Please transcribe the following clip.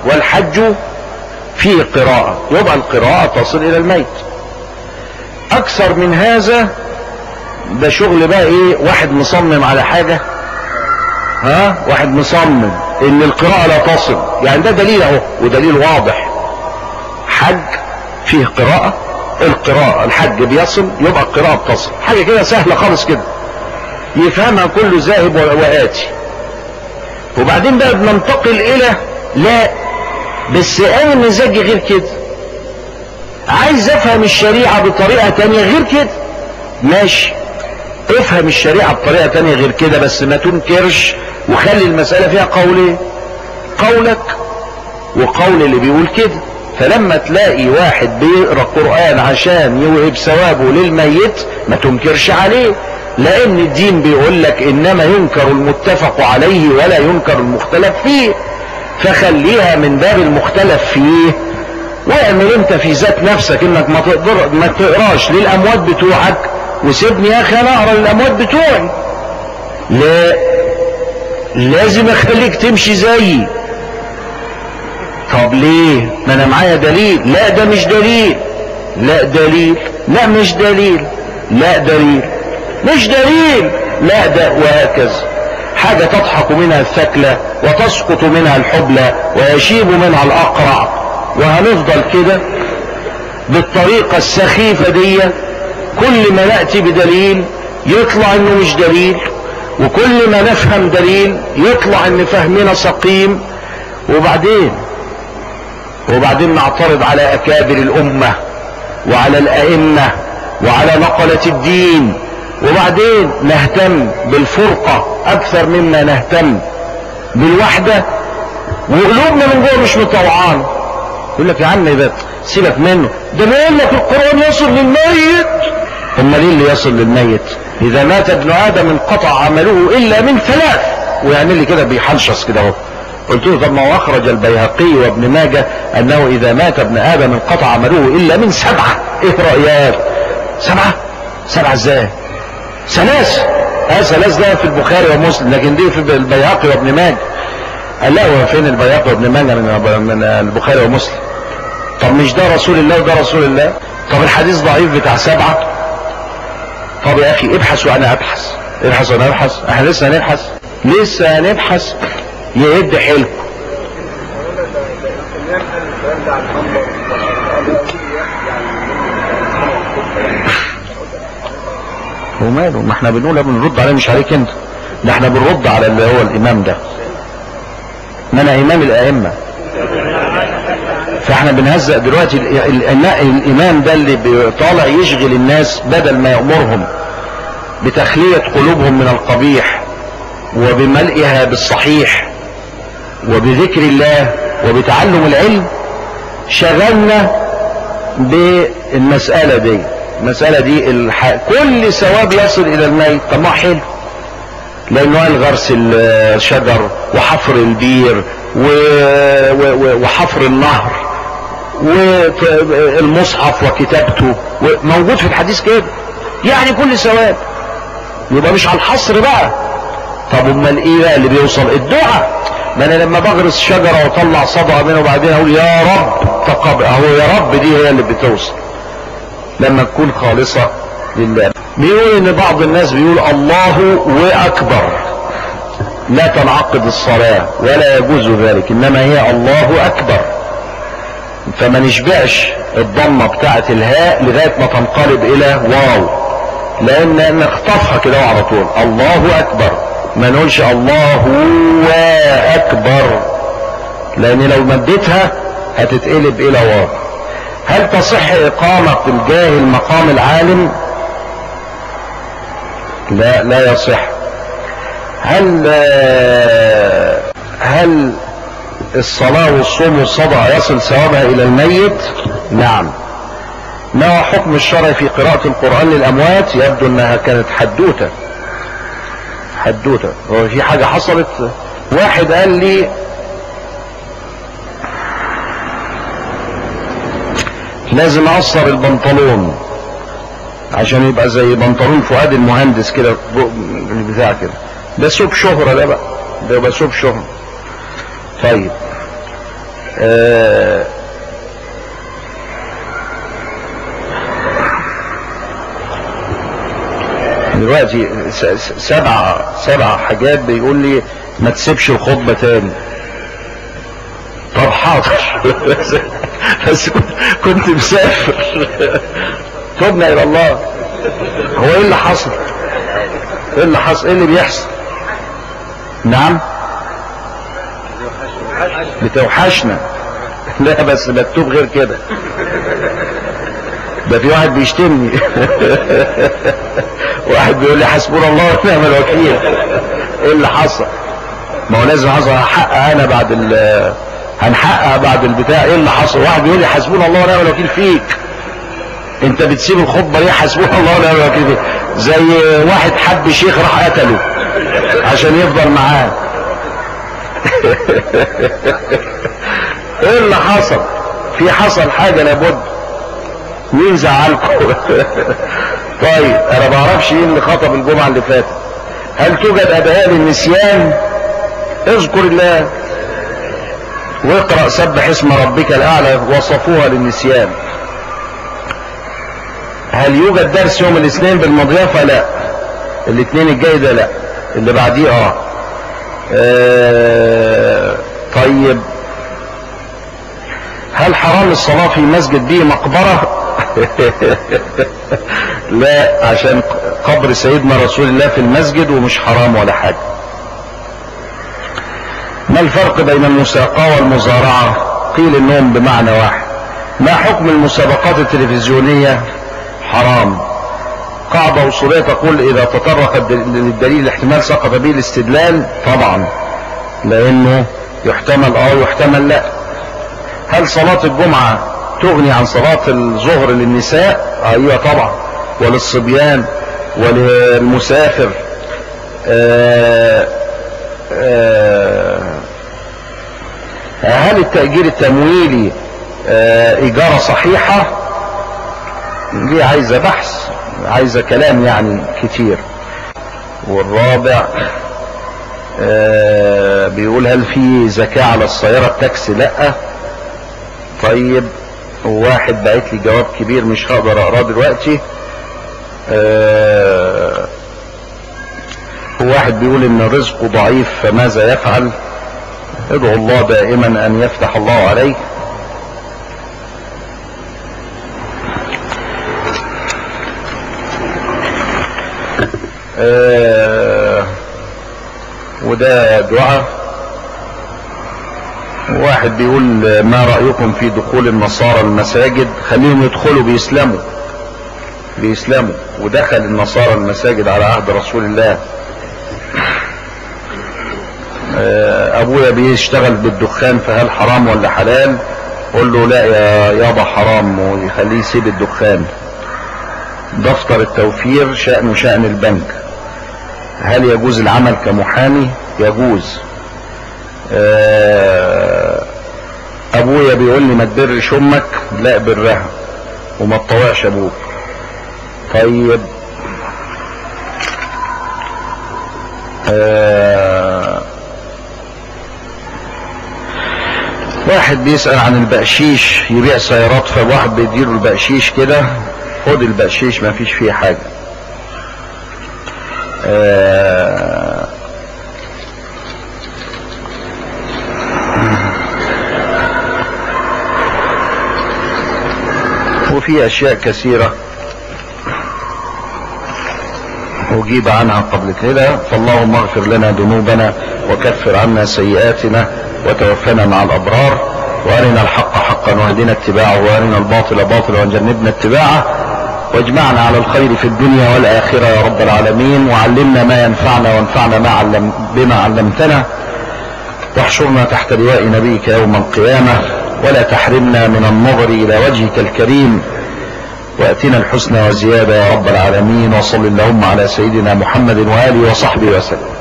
والحج فيه قراءة يبقى القراءة تصل الى الميت اكثر من هذا ده شغل بقى ايه واحد مصمم على حاجة ها واحد مصمم ان القراءة لا تصل يعني ده دليل اهو ودليل واضح حج فيه قراءة القراءة الحج بيصل يبقى القراءة بتصل حاجة كده سهلة خالص كده يفهمها كل ذاهب وآتي وبعدين بقى بننتقل الى لا بس انا مزاجي غير كده عايز افهم الشريعة بطريقة تانية غير كده ماشي افهم الشريعة بطريقة تانية غير كده بس ما تنكرش وخلي المسألة فيها قولين قولك وقول اللي بيقول كده فلما تلاقي واحد بيقرا قرآن عشان يوهب ثوابه للميت ما تنكرش عليه لان الدين بيقول لك انما ينكر المتفق عليه ولا ينكر المختلف فيه فخليها من باب المختلف فيه واعمل انت في ذات نفسك انك ما تقدر ما تقراش للاموات بتوعك وسيبني يا اخي انا اقرا للاموات بتوعي لا لازم اخليك تمشي زيي طب ليه ما انا معايا دليل لا ده مش دليل لا دليل لا مش دليل لا دليل مش دليل لا ده وهكذا حاجة تضحك منها الثكلة وتسقط منها الحبلى ويشيب منها الأقرع وهنفضل كده بالطريقة السخيفة دي كل ما نأتي بدليل يطلع انه مش دليل وكل ما نفهم دليل يطلع ان فهمنا سقيم وبعدين وبعدين نعترض على اكابر الامة وعلى الائمة وعلى نقلة الدين وبعدين نهتم بالفرقة اكثر مما نهتم بالوحدة وقلوبنا من جوه مش مطوعان يقول لك يا عم ده سيبك منه ده بيقول لك القرآن يصل للميت امال ايه اللي يصل للميت اذا مات ابن ادم انقطع عمله الا من ثلاث ويعمل لي كده بيحلشص كده اهو قلت له طب ما هو اخرج البيهقي وابن ماجه انه اذا مات ابن ادم انقطع عمله الا من سبعه ايه رايك سبعه سبعه ازاي ثلاث اه ثلاث ده في البخاري ومسلم لكن دي في البيهقي وابن ماجه قال لا هو فين البيهقي وابن ماجه من من البخاري ومسلم طب مش ده رسول الله وده رسول الله طب الحديث ضعيف بتاع سبعه طب يا اخي ابحث وانا ابحث ابحث وانا ابحث احنا لسه هنبحث لسه هنبحث يهد حيلكم وماله ما احنا بنقول بنرد عليه مش عليك انت ده احنا بنرد على اللي هو الامام ده ما انا امام الائمه فاحنا بنهزق دلوقتي ال ال ال الامام ده اللي طالع يشغل الناس بدل ما يامرهم بتخليه قلوبهم من القبيح وبملئها بالصحيح وبذكر الله وبتعلم العلم شغلنا بالمسألة دي المسألة دي الح... كل ثواب يصل إلى الميت طب ما حلو لأنه قال غرس الشجر وحفر البير و... و... وحفر النهر والمصحف وكتابته موجود في الحديث كده يعني كل ثواب يبقى مش على الحصر بقى طب امال ايه بقى اللي بيوصل الدعاء ما انا لما بغرس شجره واطلع صدقه منه وبعدين اقول يا رب تقبل اهو يا رب دي هي اللي بتوصل لما تكون خالصه لله بيقول ان بعض الناس بيقول الله واكبر لا تنعقد الصلاه ولا يجوز ذلك انما هي الله اكبر فما نشبعش الضمه بتاعه الهاء لغايه ما تنقلب الى واو لان نخطفها كده على طول الله اكبر ما نقولش الله هو اكبر لان لو مديتها هتتقلب الى واو هل تصح اقامة الجاهل مقام العالم لا لا يصح هل هل الصلاة والصوم والصدقة يصل ثوابها الى الميت نعم ما هو حكم الشرع في قراءة القرآن للأموات يبدو أنها كانت حدوتة حدوتة هو في حاجة حصلت واحد قال لي لازم أقصر البنطلون عشان يبقى زي بنطلون فؤاد المهندس كده بتاع كده ده سوب شهرة ده بقى ده يبقى سوب شهرة طيب آه دلوقتي س- س- سبع سبع حاجات بيقول لي ما تسيبش الخطبة تاني طب حاضر بس, بس كنت- كنت مسافر تبنا الى الله هو ايه اللي حصل ايه اللي حصل ايه اللي بيحصل نعم بتوحشنا لا بس مكتوب غير كده ده في واحد بيشتمني واحد بيقول لي حسبنا الله ونعم الوكيل ايه اللي حصل ما هو لازم حصل هحقق انا بعد ال هنحقق بعد البتاع ايه اللي حصل واحد بيقول لي حسبنا الله ونعم الوكيل فيك انت بتسيب الخطبه ليه حسبنا الله ونعم الوكيل فيك زي واحد حب شيخ راح قتله عشان يفضل معاه ايه اللي حصل في حصل حاجه لابد مين زعلكم طيب انا ما اعرفش ايه اللي خطب الجمعه اللي فاتت هل توجد ادعاء للنسيان اذكر الله واقرا سبح اسم ربك الاعلى وصفوها للنسيان هل يوجد درس يوم الاثنين بالمضيافه لا الاثنين الجاي ده لا اللي بعديه اه, آه طيب هل حرام الصلاة في مسجد به مقبرة لا عشان قبر سيدنا رسول الله في المسجد ومش حرام ولا حاجة ما الفرق بين المساقاة والمزارعة قيل انهم بمعنى واحد ما حكم المسابقات التلفزيونية حرام قاعدة أصولية تقول إذا تطرق للدليل الاحتمال سقط به الاستدلال طبعا لأنه يحتمل اه يحتمل لا هل صلاة الجمعة تغني عن صلاة الظهر للنساء ايوه طبعا وللصبيان وللمسافر آآ آآ هل التأجير التمويلي إيجارة صحيحة دي عايزة بحث عايزة كلام يعني كتير والرابع بيقول هل في زكاة على السيارة التاكسي لا طيب واحد بعت لي جواب كبير مش هقدر اقراه دلوقتي آه واحد بيقول ان رزقه ضعيف فماذا يفعل ادعو الله دائما ان يفتح الله عليه آه وده دعاء واحد بيقول ما رأيكم في دخول النصارى المساجد خليهم يدخلوا بيسلموا بيسلموا ودخل النصارى المساجد على عهد رسول الله ابويا بيشتغل بالدخان فهل حرام ولا حلال قول له لا يا يابا حرام ويخليه يسيب الدخان دفتر التوفير شأنه شأن البنك هل يجوز العمل كمحامي يجوز ابويا بيقول لي ما تبرش امك لا برها وما تطوعش ابوك طيب آه واحد بيسأل عن البقشيش يبيع سيارات فواحد بيديله البقشيش كده خد البقشيش ما فيش فيه حاجة آه وفي اشياء كثيرة اجيب عنها قبل كده فاللهم اغفر لنا ذنوبنا وكفر عنا سيئاتنا وتوفنا مع الابرار وارنا الحق حقا واهدنا اتباعه وارنا الباطل باطلا وجنبنا اتباعه واجمعنا على الخير في الدنيا والاخره يا رب العالمين وعلمنا ما ينفعنا وانفعنا ما علم بما علمتنا واحشرنا تحت لواء نبيك يوم القيامه ولا تحرمنا من النظر الى وجهك الكريم واتنا الحسنى وزياده يا رب العالمين وصل اللهم على سيدنا محمد واله وصحبه وسلم